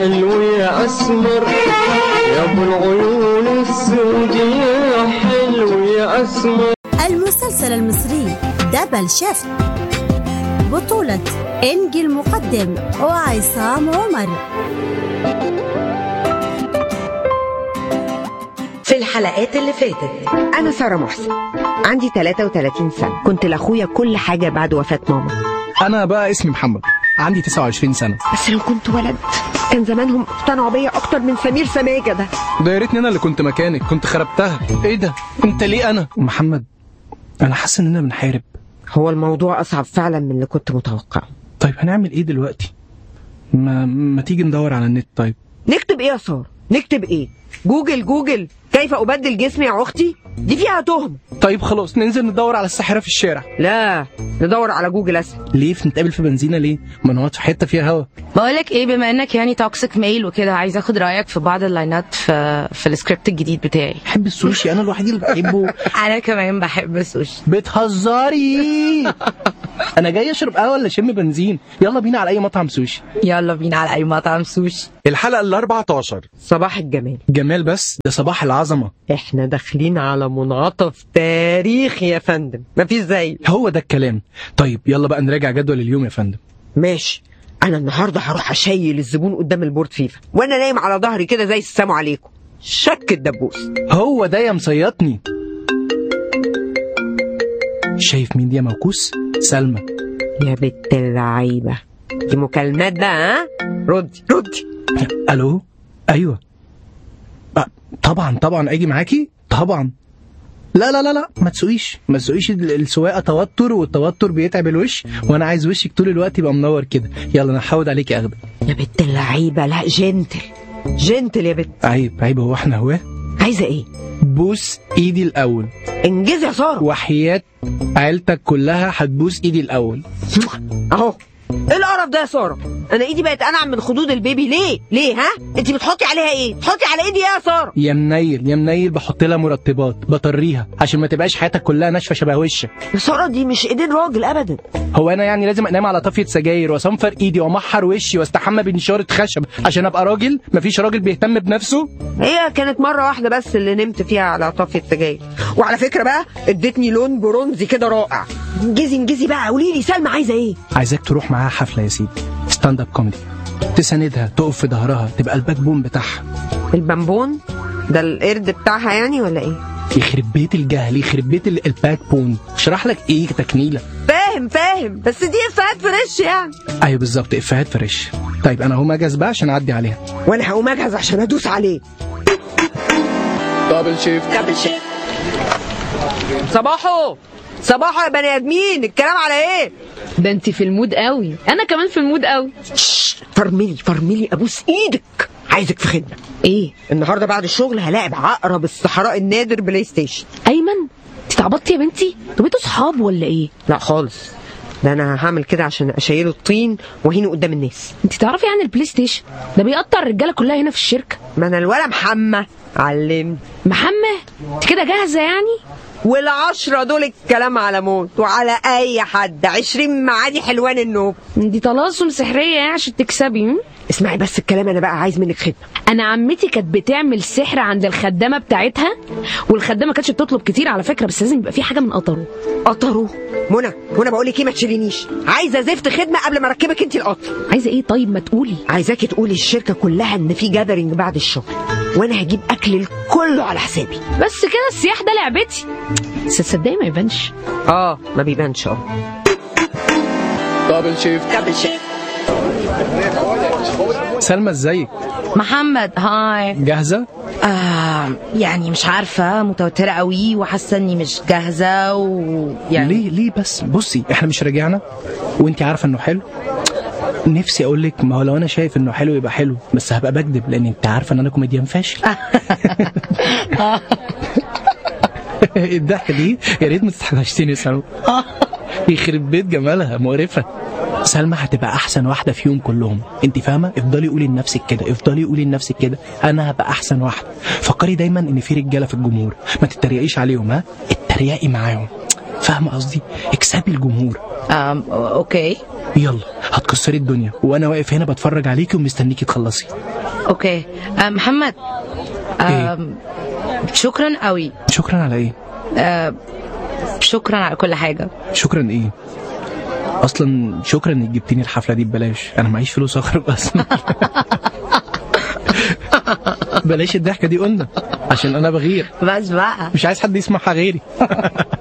حلو يا أسمر يا أبو العيون السود يا حلو يا أسمر المسلسل المصري دبل شيفت بطولة إنجي المقدم وعصام عمر في الحلقات اللي فاتت أنا سارة محسن عندي 33 سنة كنت لأخويا كل حاجة بعد وفاة ماما انا بقى اسمي محمد عندي 29 سنه بس لو كنت ولد كان زمانهم اقتنعوا بيا أكتر من سمير سماجة ده ده يا ريتني انا اللي كنت مكانك كنت خربتها ايه ده انت ليه انا محمد انا حاسس اننا بنحارب هو الموضوع أصعب فعلا من اللي كنت متوقعه طيب هنعمل ايه دلوقتي ما ما تيجي ندور على النت طيب نكتب إيه يا سارة نكتب إيه جوجل جوجل كيف أبدل جسمي يا أختي دي فيها تهمة طيب خلاص ننزل ندور على الساحره في الشارع لا ندور على جوجل أسهل ليه في نتقابل في بنزينه ليه ما نقعد في حته فيها هوا بقولك ايه بما انك يعني توكسيك ميل وكده عايز اخد رايك في بعض اللاينات في في السكريبت الجديد بتاعي بحب السوشي انا الوحيد اللي بحبه انا كمان بحب السوشي بتهزري انا جاي اشرب قهوه ولا اشم بنزين يلا بينا على اي مطعم سوشي يلا بينا على اي مطعم سوشي الحلقة ال 14 صباح الجمال جمال بس ده صباح العظمه احنا داخلين على منعطف تاريخي يا فندم مفيش زي هو ده الكلام طيب يلا بقى نراجع جدول اليوم يا فندم ماشي انا النهارده هروح اشيل الزبون قدام البورد فيفا وانا نايم على ظهري كده زي السلام عليكم شك الدبوس هو ده يا مصيطني شايف مين دي يا موكوس سلمى يا بنت اللعيبه دي مكالمات بقى ها ردي ردي الو ايوه أه طبعا طبعا اجي معاكي طبعا لا لا لا لا ما تسوقيش ما تسوقيش ال- السواقه توتر والتوتر بيتعب الوش وانا عايز وشك طول الوقت يبقى منور كده يلا انا هحاول عليكي اخدك يا بنت اللعيبه لا جنتل جنتل يا بنت عيب عيب هو احنا هواه عايزه ايه بوس ايدي الاول انجزي يا ساره وحياة عيلتك كلها هتبوس ايدي الاول اهو ايه القرف ده يا ساره انا ايدي بقت انعم من خدود البيبي ليه ليه ها انت بتحطي عليها ايه بتحطي على ايدي ايه يا ساره يا منيل يا منيل بحط لها مرطبات بطريها عشان ما تبقاش حياتك كلها ناشفه شبه وشك يا ساره دي مش ايدين راجل ابدا هو انا يعني لازم انام على طفيه سجاير واصنفر ايدي وامحر وشي واستحمى بنشاره خشب عشان ابقى راجل مفيش راجل بيهتم بنفسه هي كانت مرة واحدة بس اللي نمت فيها على طافية سجاير وعلى فكرة بقى ادتني لون برونزي كده رائع انجزي انجزي بقى قولي لي سلمى عايزة ايه عايزاك تروح معاها حفله يا سيدي ستاند اب كوميدي تساندها تقف في ظهرها تبقى الباك بون بتاعها البامبون ده القرد بتاعها يعني ولا ايه يخرب بيت الجهل يخرب بيت ال- الباك بون اشرح لك ايه تكنيله فاهم فاهم بس دي افيهات فريش يعني ايوه بالظبط افيهات فريش طيب انا هقوم اجهز بقى عشان اعدي عليها وانا هقوم اجهز عشان ادوس عليه دبل شيفت صباحو صباحو يا بني ادمين الكلام على ايه ده انت في المود قوي انا كمان في المود قوي فرملي فرملي ابوس ايدك عايزك في خدمه ايه النهارده بعد الشغل هلاعب عقرب الصحراء النادر بلاي ستيشن ايمن انت اتعبطتي يا بنتي طب انتوا صحاب ولا ايه لا خالص ده انا هعمل كده عشان اشيله الطين واهينه قدام الناس انت تعرفي عن البلاي ستيشن ده بيقطع الرجاله كلها هنا في الشركه ما انا الولا محمى علمني محمد انت كده جاهزه يعني والعشرة دول الكلام على موت وعلى اي حد عشرين معادي حلوان النوب دي طلاسم سحريه يعني عشان تكسبي م? اسمعي بس الكلام انا بقى عايز منك خدمة انا عمتي كانت بتعمل سحر عند الخدامه بتاعتها والخدامه ما كانتش بتطلب كتير على فكره بس لازم يبقى في حاجه من قطره قطروا منى منى بقول لك ايه ما تشيلينيش عايزه زفت خدمه قبل ما اركبك انت القطر عايزه ايه طيب ما تقولي عايزاكي تقولي الشركه كلها ان في جاذرينج بعد الشغل وانا هجيب اكل الكل على حسابي بس كده السياح ده لعبتي بس تصدقي ما يبانش اه ما بيبانش اه دبل شيفت سلمى ازيك محمد هاي جاهزه آه يعني مش عارفه متوتره قوي وحاسه اني مش جاهزه ويعني ليه ليه بس بصي احنا مش راجعنا وانت عارفه انه حلو نفسي اقول لك ما هو لو انا شايف انه حلو يبقى حلو بس هبقى بكذب لان انت عارفه ان انا كوميديان فاشل الضحكه دي يا ريت ما تستحوشتني يا سلمى يخرب بيت جمالها مقرفه سلمى هتبقى احسن واحده فيهم كلهم انت فاهمه افضلي قولي لنفسك كده افضلي قولي لنفسك كده انا هبقى احسن واحده فكري دايما ان في رجاله في الجمهور ما تتريقيش عليهم ها اتريقي معاهم فاهمه قصدي اكسبي الجمهور آم اوكي يلا هتكسري الدنيا وانا واقف هنا بتفرج عليكي ومستنيكي تخلصي اوكي آه محمد إيه؟ آه شكرا قوي شكرا على ايه آه شكرا على كل حاجه شكرا ايه اصلا شكرا انك جبتيني الحفله دي ببلاش انا معيش فلوس اخرج اصلا بلاش الضحكه دي قلنا عشان انا بغير بس بقى مش عايز حد يسمعها غيري